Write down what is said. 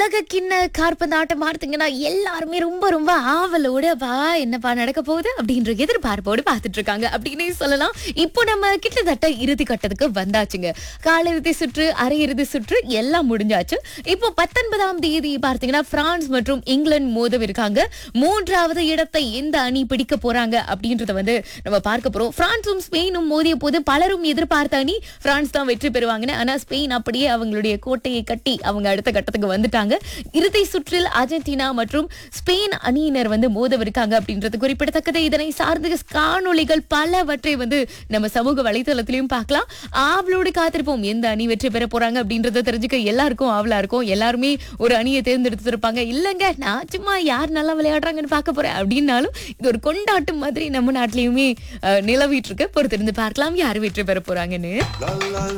உலக கிண்ண கார்பந்தாட்டம் பார்த்தீங்கன்னா எல்லாருமே ரொம்ப ரொம்ப ஆவலோட வா என்னப்பா நடக்க போகுது அப்படின்ற எதிர்பார்ப்போடு பார்த்துட்டு இருக்காங்க அப்படின்னே சொல்லலாம் இப்போ நம்ம கிட்டத்தட்ட இறுதி கட்டத்துக்கு வந்தாச்சுங்க காலிறுதி சுற்று அரையிறுதி சுற்று எல்லாம் முடிஞ்சாச்சு இப்போ பத்தொன்பதாம் தேதி பார்த்தீங்கன்னா பிரான்ஸ் மற்றும் இங்கிலாந்து மோதவிருக்காங்க மூன்றாவது இடத்தை எந்த அணி பிடிக்க போறாங்க அப்படின்றத வந்து நம்ம பார்க்க போறோம் பிரான்சும் ஸ்பெயினும் மோதிய போது பலரும் எதிர்பார்த்த அணி பிரான்ஸ் தான் வெற்றி பெறுவாங்கன்னு ஆனா ஸ்பெயின் அப்படியே அவங்களுடைய கோட்டையை கட்டி அவங்க அடுத்த கட்டத்துக்கு வந்துட்டாங்க இறுதி சுற்றில் அர்ஜென்டினா மற்றும் ஸ்பெயின் அணியினர் வந்து மோதவிருக்காங்க அப்படின்றது குறிப்பிடத்தக்கது இதனை சார்ந்த காணொளிகள் பலவற்றை வந்து நம்ம சமூக வலைதளத்திலையும் பார்க்கலாம் ஆவலோடு காத்திருப்போம் எந்த அணி வெற்றி பெற போறாங்க அப்படின்றத தெரிஞ்சுக்க எல்லாருக்கும் ஆவலா இருக்கும் எல்லாருமே ஒரு அணியை தேர்ந்தெடுத்திருப்பாங்க இல்லங்க நான் சும்மா யார் நல்லா விளையாடுறாங்கன்னு பார்க்க போறேன் அப்படின்னாலும் இது ஒரு கொண்டாட்டம் மாதிரி நம்ம நாட்டிலயுமே அஹ், நிலவிட்டு இருக்கு பொறுத்திருந்து பார்க்கலாம் யார் வெற்றி பெற போறாங்கன்னு